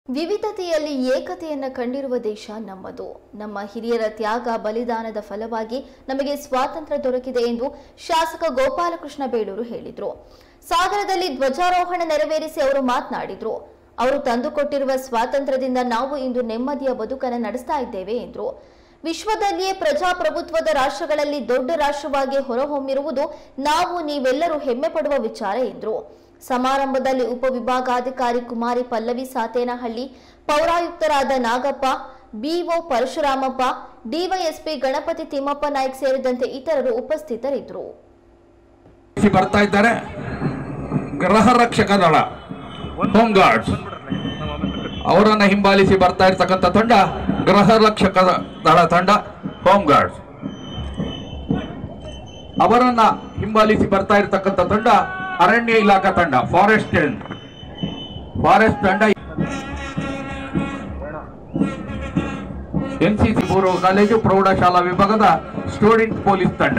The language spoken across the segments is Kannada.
ವಿವಿಧತೆಯಲ್ಲಿ ಏಕತೆಯನ್ನ ಕಂಡಿರುವ ದೇಶ ನಮ್ಮದು ನಮ್ಮ ಹಿರಿಯರ ತ್ಯಾಗ ಬಲಿದಾನದ ಫಲವಾಗಿ ನಮಗೆ ಸ್ವಾತಂತ್ರ್ಯ ದೊರಕಿದೆ ಎಂದು ಶಾಸಕ ಗೋಪಾಲಕೃಷ್ಣ ಬೇಳೂರು ಹೇಳಿದರು ಸಾಗರದಲ್ಲಿ ಧ್ವಜಾರೋಹಣ ನೆರವೇರಿಸಿ ಅವರು ಮಾತನಾಡಿದರು ಅವರು ತಂದುಕೊಟ್ಟಿರುವ ಸ್ವಾತಂತ್ರ್ಯದಿಂದ ನಾವು ಇಂದು ನೆಮ್ಮದಿಯ ಬದುಕನ್ನು ನಡೆಸ್ತಾ ಇದ್ದೇವೆ ಎಂದರು ವಿಶ್ವದಲ್ಲಿಯೇ ಪ್ರಜಾಪ್ರಭುತ್ವದ ರಾಷ್ಟ್ರಗಳಲ್ಲಿ ದೊಡ್ಡ ರಾಷ್ಟ್ರವಾಗಿ ಹೊರಹೊಮ್ಮಿರುವುದು ನಾವು ನೀವೆಲ್ಲರೂ ಹೆಮ್ಮೆ ಪಡುವ ವಿಚಾರ ಎಂದರು ಸಮಾರಂಭದಲ್ಲಿ ಉಪವಿಭಾಗಾಧಿಕಾರಿ ಕುಮಾರಿ ಪಲ್ಲವಿ ಸಾತೇನಹಳ್ಳಿ ಪೌರಾಯುಕ್ತರಾದ ನಾಗಪ್ಪ ಬಿಒ ಪರಶುರಾಮಪ್ಪ ಡಿವೈಎಸ್ಪಿ ಗಣಪತಿ ತಿಮ್ಮಪ್ಪ ನಾಯ್ಕ್ ಸೇರಿದಂತೆ ಇತರರು ಉಪಸ್ಥಿತರಿದ್ದರು ಹಿಂಬಾಲಿಸಿ ಬರ್ತಾ ಇದ್ದಾರೆ ಗೃಹ ರಕ್ಷಕ ದಳ ಹೋಮ್ ಗಾರ್ಡ್ಸ್ ಅವರನ್ನ ಹಿಂಬಾಲಿಸಿ ಬರ್ತಾ ಇರ್ತಕ್ಕಂಥ ತಂಡ ಗೃಹ ರಕ್ಷಕ ದಳ ತಂಡ ಹೋಮ್ ಗಾರ್ಡ್ಸ್ ಅವರನ್ನ ಹಿಂಬಾಲಿಸಿ ಬರ್ತಾ ಇರ್ತಕ್ಕಂಥ ತಂಡ ಅರಣ್ಯ ಇಲಾಖಾ ತಂಡ ಫಾರೆಸ್ಟ್ ಫಾರೆಸ್ಟ್ ತಂಡ ಎನ್ಸಿಸಿ ಪೂರ್ವ ಕಾಲೇಜು ಪ್ರೌಢಶಾಲಾ ವಿಭಾಗದ ಸ್ಟೂಡೆಂಟ್ ಪೊಲೀಸ್ ತಂಡ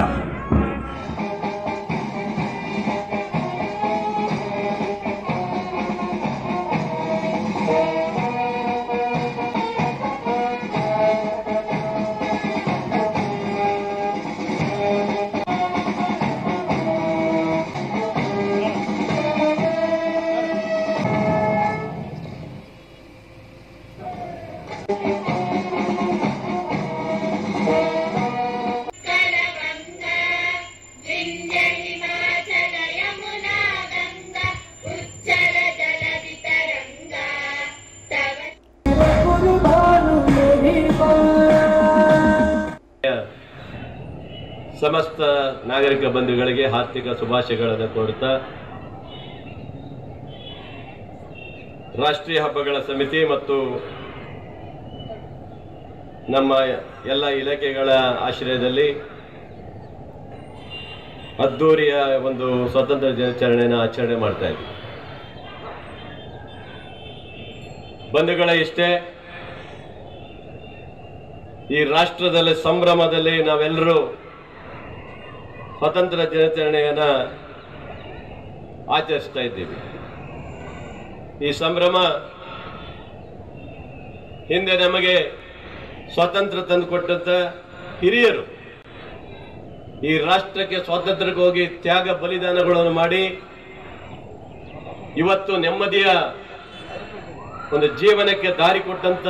उत्तरवङ्ग विन्ध्य हिमाचल यमुना गङ्गा उच्चल जलवितरङ्गा तव ಸಮಸ್ತ ನಾಗರಿಕ ಬಂಧುಗಳಿಗೆ ಹಾರ್ದಿಕ ಶುಭಾಶಯಗಳನ್ನು ಕೋರುತ್ತಾ ರಾಷ್ಟ್ರೀಯ ಹಬ್ಬಗಳ ಸಮಿತಿ ಮತ್ತು ನಮ್ಮ ಎಲ್ಲ ಇಲಾಖೆಗಳ ಆಶ್ರಯದಲ್ಲಿ ಅದ್ದೂರಿಯ ಒಂದು ಸ್ವಾತಂತ್ರ್ಯ ದಿನಾಚರಣೆಯನ್ನು ಆಚರಣೆ ಮಾಡ್ತಾ ಇದ್ವಿ ಬಂಧುಗಳ ಇಷ್ಟೇ ಈ ರಾಷ್ಟ್ರದಲ್ಲಿ ಸಂಭ್ರಮದಲ್ಲಿ ನಾವೆಲ್ಲರೂ ಸ್ವಾತಂತ್ರ್ಯ ದಿನಾಚರಣೆಯನ್ನ ಆಚರಿಸ್ತಾ ಇದ್ದೀವಿ ಈ ಸಂಭ್ರಮ ಹಿಂದೆ ನಮಗೆ ಸ್ವಾತಂತ್ರ್ಯ ತಂದುಕೊಟ್ಟಂತ ಹಿರಿಯರು ಈ ರಾಷ್ಟ್ರಕ್ಕೆ ಸ್ವಾತಂತ್ರ್ಯಕ್ಕೆ ಹೋಗಿ ತ್ಯಾಗ ಬಲಿದಾನಗಳನ್ನು ಮಾಡಿ ಇವತ್ತು ನೆಮ್ಮದಿಯ ಒಂದು ಜೀವನಕ್ಕೆ ದಾರಿ ಕೊಟ್ಟಂತ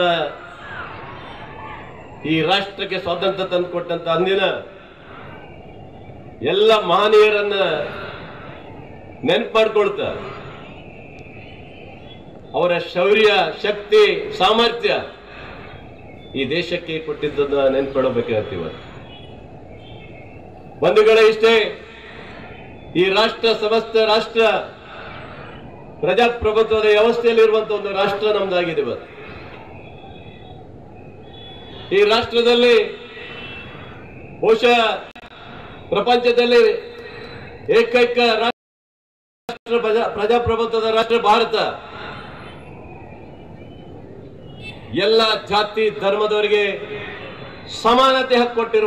ಈ ರಾಷ್ಟ್ರಕ್ಕೆ ಸ್ವಾತಂತ್ರ್ಯ ತಂದುಕೊಟ್ಟಂತ ಅಂದಿನ ಎಲ್ಲ ಮಹನೀಯರನ್ನ ನೆನ್ಪು ಮಾಡ್ಕೊಳ್ತಾ ಅವರ ಶೌರ್ಯ ಶಕ್ತಿ ಸಾಮರ್ಥ್ಯ ಈ ದೇಶಕ್ಕೆ ಕೊಟ್ಟಿದ್ದನ್ನ ನೆನ್ಪಿಡಬೇಕಾಗತ್ತೆ ಇವತ್ತು ಬಂಧುಗಳೇ ಇಷ್ಟೇ ಈ ರಾಷ್ಟ್ರ ಸಮಸ್ತ ರಾಷ್ಟ್ರ ಪ್ರಜಾಪ್ರಭುತ್ವದ ವ್ಯವಸ್ಥೆಯಲ್ಲಿ ಇರುವಂತ ಒಂದು ರಾಷ್ಟ್ರ ನಮ್ದಾಗಿದೆ ಇವತ್ತು ಈ ರಾಷ್ಟ್ರದಲ್ಲಿ ಬಹುಶಃ ಪ್ರಪಂಚದಲ್ಲಿ ಏಕೈಕ ರಾಷ್ಟ್ರ ಪ್ರಜಾ ಪ್ರಜಾಪ್ರಭುತ್ವದ ರಾಷ್ಟ್ರ ಭಾರತ ಎಲ್ಲ ಜಾತಿ ಧರ್ಮದವರಿಗೆ ಸಮಾನತೆ ಹಕ್ಕು ಕೊಟ್ಟಿರುವ